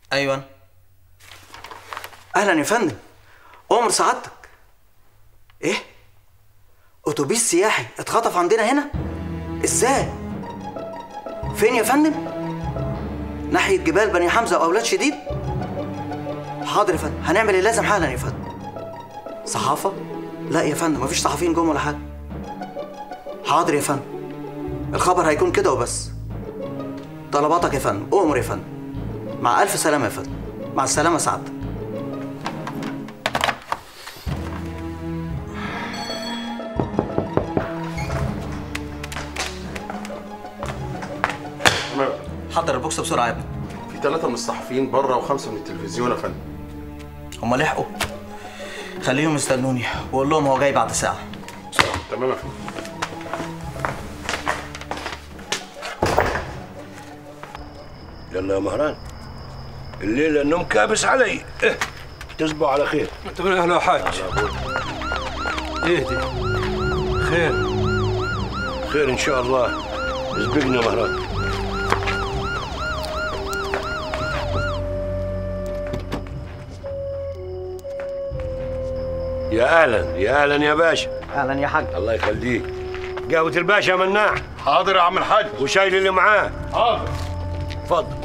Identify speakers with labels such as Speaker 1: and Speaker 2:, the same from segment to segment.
Speaker 1: ايوه اهلا يا فندم امر سعادتك ايه اتوبيس سياحي اتخطف عندنا هنا ازاي فين يا فندم ناحيه جبال بني حمزه واولاد شديد حاضر يا فندم هنعمل اللازم حالا يا فندم صحافه لا يا فندم مفيش صحفيين جم ولا حاجه حاضر يا فندم الخبر هيكون كده وبس طلباتك يا فندم امر يا فندم مع الف سلامه يا فندم مع السلامه سعادتك
Speaker 2: تمام
Speaker 1: حضر البوكس بسرعه يا ابني
Speaker 2: في ثلاثة من الصحفيين بره وخمسة من التلفزيون يا فندم
Speaker 1: هما لحقوا خليهم يستنوني وقول لهم هو جاي بعد ساعه
Speaker 2: تمام يا فندم
Speaker 3: يلا يا مهران الليله النوم كابس علي إيه. تصبحوا على خير
Speaker 4: انت من اهل حاج اهدي خير
Speaker 3: خير ان شاء الله اسبقنا مهران يا اهلا يا اهلا يا باشا
Speaker 1: اهلا يا حاج
Speaker 3: الله يخليك قهوة الباشا مناع
Speaker 2: حاضر يا عم الحاج
Speaker 3: وشايل اللي معاه
Speaker 2: حاضر
Speaker 3: اتفضل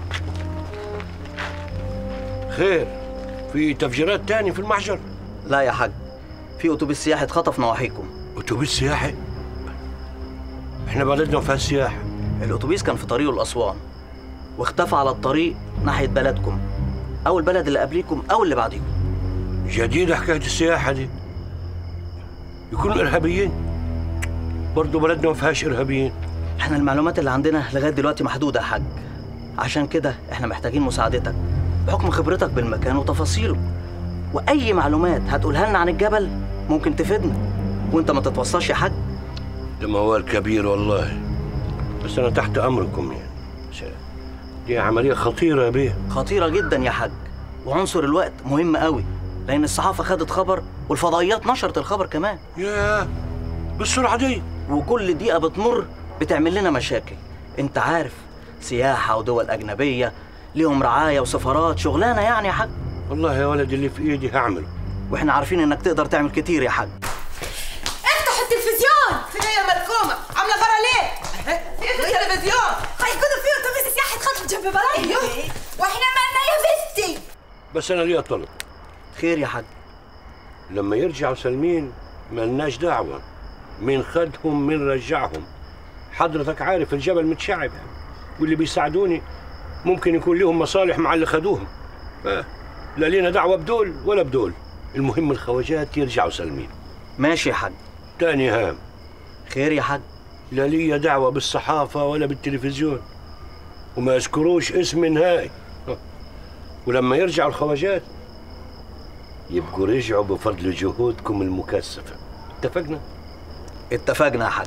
Speaker 3: خير في تفجيرات تاني في المحجر
Speaker 1: لا يا حاج في اتوبيس سياحي اتخطف نواحيكم
Speaker 3: اتوبيس سياحي احنا بلدنا فيها سياحه
Speaker 1: الاتوبيس كان في طريقه لاسوان واختفى على الطريق ناحيه بلدكم او البلد اللي قبليكم او اللي بعديكم
Speaker 3: جديدة حكاية السياحة دي يكونوا إرهابيين برضه بلدنا ما فيهاش إرهابيين
Speaker 1: احنا المعلومات اللي عندنا لغايه دلوقتي محدوده يا حاج عشان كده احنا محتاجين مساعدتك بحكم خبرتك بالمكان وتفاصيله واي معلومات هتقولها لنا عن الجبل ممكن تفيدنا وانت ما تتوصاش يا حاج
Speaker 3: ده موال كبير والله بس أنا تحت أمركم يعني ش- دي عملية خطيرة يا بيه
Speaker 1: خطيره جدا يا حاج وعنصر الوقت مهم قوي لان الصحافه خدت خبر والفضائيات نشرت الخبر كمان
Speaker 3: ياه بالسرعة دي
Speaker 1: وكل دقيقه بتمر بتعمل لنا مشاكل انت عارف سياحه ودول اجنبيه ليهم رعايه وسفارات شغلانه يعني يا حاج
Speaker 3: والله يا ولد اللي في إيدي هعمله
Speaker 1: واحنا عارفين انك تقدر تعمل كتير يا حاج
Speaker 5: افتح التلفزيون في يا ملكومة عاملة غرا ليه؟ في التلفزيون هيكونوا في اتوبيس سياحي اتخطف جنب بلدنا واحنا مالنا يا بنتي
Speaker 3: بس أنا ليا طلب
Speaker 1: خير يا حاج
Speaker 3: لما يرجعوا سالمين ملناش دعوة مين خدهم مين رجعهم حضرتك عارف الجبل متشعب واللي بيساعدوني ممكن يكون لهم مصالح مع اللي خدوهم آه، لا لينا دعوة بدول ولا بدول المهم الخواجات يرجعوا سالمين
Speaker 1: ماشي يا حاج
Speaker 3: تاني هام
Speaker 1: خير يا حاج
Speaker 3: لا لي دعوة بالصحافة ولا بالتلفزيون وما يذكروش اسم نهائي آه. ولما يرجعوا الخواجات يبقوا رجعوا بفضل جهودكم المكثفة اتفقنا؟
Speaker 1: اتفقنا يا حاج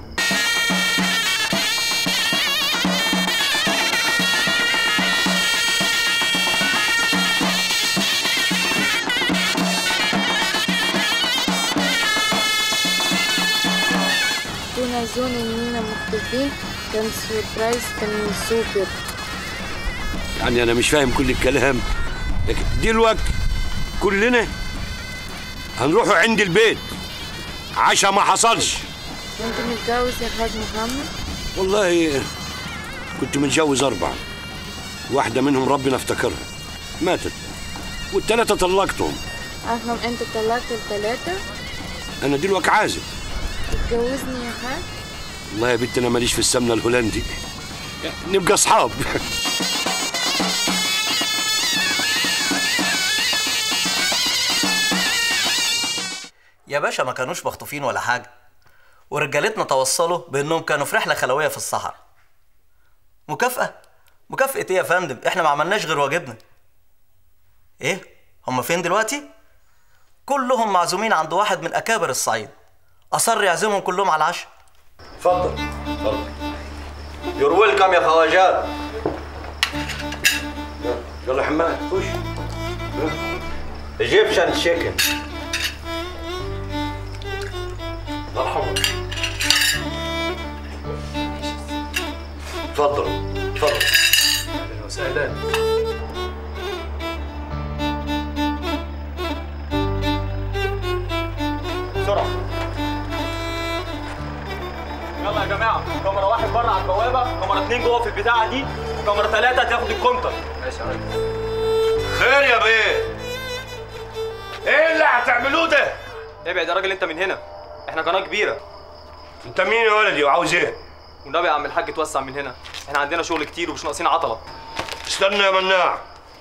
Speaker 6: كنا زون اننا مخطوفين كان سوربرايز كان سوبر
Speaker 3: يعني أنا مش فاهم كل الكلام لكن دلوقتي كلنا هنروحوا عند البيت عشا ما حصلش
Speaker 6: كنت متجوز يا حاج محمد
Speaker 3: والله كنت متجوز أربعة واحدة منهم ربنا افتكرها ماتت والتلاتة طلقتهم
Speaker 6: افهم انت طلقت الثلاثة
Speaker 3: أنا دلوقتي عازب
Speaker 6: تتجوزني يا حاج
Speaker 3: والله يا بنت أنا ماليش في السمنة الهولندي نبقى أصحاب
Speaker 1: يا باشا ما كانوش مخطوفين ولا حاجه ورجالتنا توصلوا بانهم كانوا في رحله خلويه في الصحراء مكافاه مكافاه ايه يا فندم احنا ما عملناش غير واجبنا ايه هم فين دلوقتي كلهم معزومين عند واحد من اكابر الصعيد اصر يعزمهم كلهم على العشاء
Speaker 3: اتفضل اتفضل
Speaker 1: يور ويلكم يا خواجات
Speaker 3: يلا يا حماد خش
Speaker 1: ايجيبشن تشيكن
Speaker 3: مرحبا اتفضل اتفضل
Speaker 4: اهلا وسهلا
Speaker 7: كاميرا اتنين جوه في البتاعه دي كاميرا ثلاثه تاخد الكونتر
Speaker 4: ماشي يا ريس
Speaker 3: خير يا بيه ايه اللي هتعملوه ده
Speaker 7: ابعد يا راجل انت من هنا احنا قناه كبيره
Speaker 3: انت مين يا ولدي وعاوز ايه
Speaker 7: والنبي يا عم الحاج توسع من هنا احنا عندنا شغل كتير ومش ناقصين عطله
Speaker 3: استنى يا مناع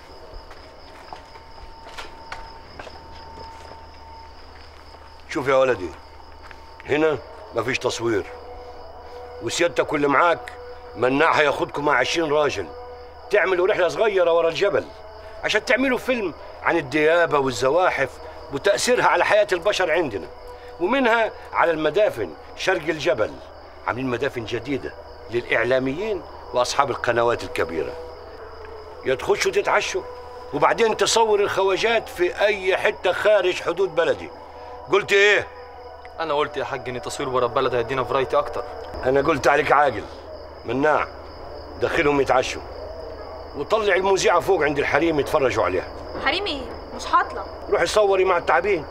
Speaker 3: شوف يا ولدي هنا مفيش تصوير وسيادتك واللي معاك مناع هياخدكم مع عشرين راجل تعملوا رحلة صغيرة ورا الجبل عشان تعملوا فيلم عن الديابة والزواحف وتأثيرها على حياة البشر عندنا ومنها على المدافن شرق الجبل عاملين مدافن جديدة للإعلاميين وأصحاب القنوات الكبيرة يا تخشوا تتعشوا وبعدين تصور الخواجات في أي حتة خارج حدود بلدي قلت إيه؟
Speaker 7: انا قلت يا حاج ان التصوير بره البلد هيدينا فرايتي اكتر
Speaker 3: أنا قلت عليك عاقل مناع دخلهم يتعشوا وطلع المذيعة فوق عند الحريم يتفرجوا عليها
Speaker 5: حريم ايه مش هطلع
Speaker 3: روحي صوري مع التعبين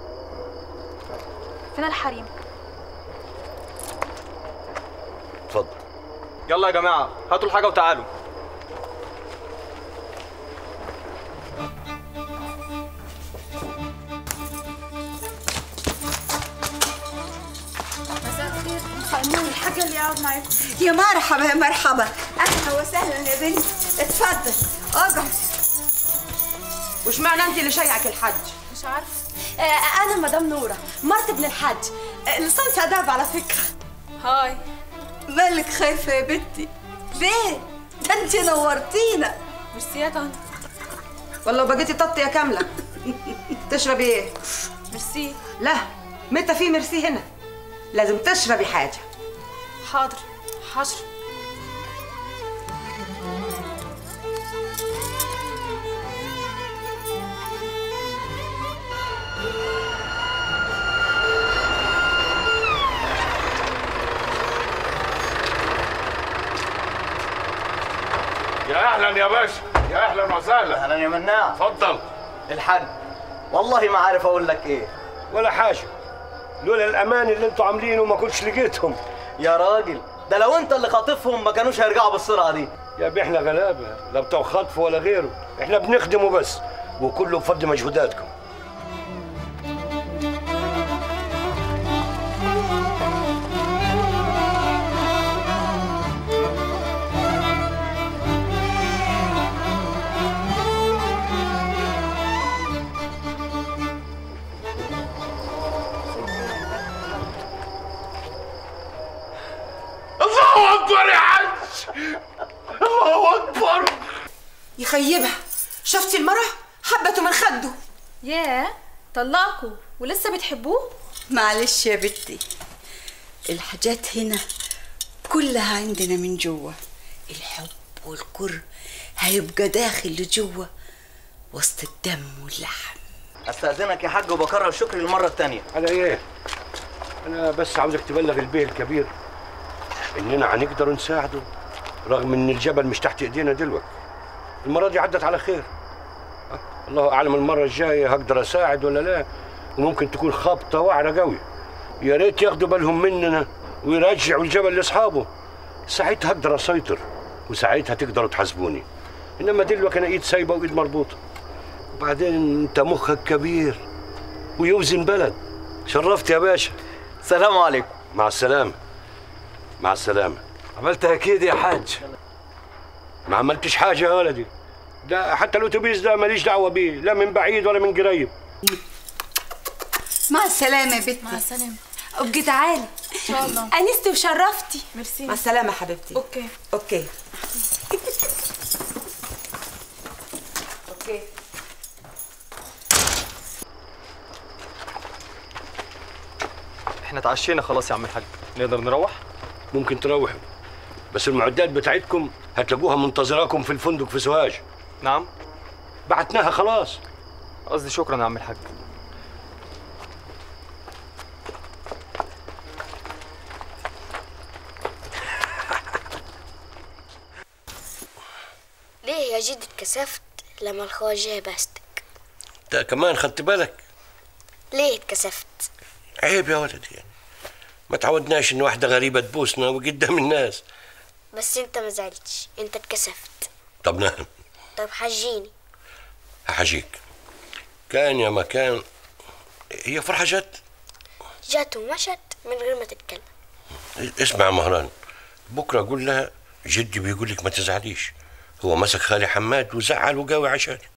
Speaker 5: فين الحريم
Speaker 3: اتفضل
Speaker 7: يلا يا جماعه هاتوا الحاجه وتعالوا
Speaker 5: مساء الخير خلوني الحاجه اللي يقعد معاكم
Speaker 8: يا مرحبا يا مرحبا اهلا وسهلا يا بنتي اتفضل اقعد
Speaker 9: وش معنى انت اللي شيعك الحج
Speaker 5: مش عارفه آه انا مدام نوره مرت ابن الحاج آه لسان اداب على فكره هاي
Speaker 8: مالك خايفه يا بنتي ليه ده انت نورتينا
Speaker 5: ميرسي يا طنط
Speaker 9: والله بقيتي طط يا كامله تشربي ايه
Speaker 5: ميرسي
Speaker 9: لا متى في ميرسي هنا لازم تشربي حاجه
Speaker 5: حاضر حشر
Speaker 3: يا أهلا يا باشا يا أهلا وسهلا
Speaker 1: اهلا يا مناع
Speaker 3: اتفضل
Speaker 1: الحاج والله ما عارف اقول لك ايه
Speaker 3: ولا حاجة لولا الأمان اللي انتوا عاملينه ما كنتش لقيتهم
Speaker 1: يا راجل ده لو انت اللي خاطفهم ما كانوش هيرجعوا بالسرعه دي
Speaker 3: يا بيه احنا غلابة لا بتوع خطف ولا غيره احنا بنخدمه بس وكله بفضل مجهوداتكم الله أكبر يا حج الله أكبر
Speaker 9: يخيبها شفتي المرة حبته من خده
Speaker 5: ياه طلقوا ولسه بتحبوه
Speaker 8: معلش يا بنتي الحاجات هنا كلها عندنا من جوه الحب والكره هيبقى داخل لجوه وسط الدم واللحم
Speaker 1: استاذنك يا حاج وبكرر شكري المره الثانيه
Speaker 3: على ايه؟ انا بس عاوزك تبلغ البيه الكبير اننا هنقدر نساعده رغم ان الجبل مش تحت ايدينا دلوقتي المره دي عدت على خير أه، الله اعلم المره الجايه هقدر اساعد ولا لا وممكن تكون خابطه وعره قوي يا ريت ياخدوا بالهم مننا ويرجعوا الجبل لاصحابه ساعتها اقدر اسيطر وساعتها تقدروا تحاسبوني انما دلوقتي انا ايد سايبه وايد مربوطه وبعدين انت مخك كبير ويوزن بلد شرفت يا باشا
Speaker 1: سلام عليكم
Speaker 3: مع السلامة مع السلامة
Speaker 4: عملتها اكيد يا حاج
Speaker 3: ما عملتش حاجة يا ولدي ده حتى الأتوبيس ده ماليش دعوة بيه لا من بعيد ولا من قريب
Speaker 8: مع السلامه يا بنتي
Speaker 5: مع السلامه
Speaker 8: ابقي تعالي
Speaker 5: ان شاء الله
Speaker 8: انستي وشرفتي
Speaker 5: ميرسي
Speaker 9: مع السلامه حبيبتي
Speaker 5: اوكي
Speaker 9: اوكي اوكي
Speaker 7: احنا اتعشينا خلاص يا عم الحاج نقدر نروح
Speaker 3: ممكن تروحوا بس المعدات بتاعتكم هتلاقوها منتظراكم في الفندق في سوهاج
Speaker 7: نعم
Speaker 3: بعتناها خلاص
Speaker 7: قصدي شكرا يا عم الحاج
Speaker 10: ليه يا جد اتكسفت لما الخواجة بستك
Speaker 3: انت كمان خدت بالك
Speaker 10: ليه اتكسفت
Speaker 3: عيب يا ولدي يعني ما تعودناش ان واحدة غريبة تبوسنا وقدام الناس
Speaker 10: بس انت ما زعلتش انت اتكسفت
Speaker 3: طب نعم
Speaker 10: طب حجيني
Speaker 3: هحجيك كان يا مكان هي فرحة جت
Speaker 10: جات ومشت من غير ما تتكلم
Speaker 3: اسمع يا مهران بكرة قول لها جدي بيقول لك ما تزعليش هو مسك خالي حماد وزعل وقاوي عشاني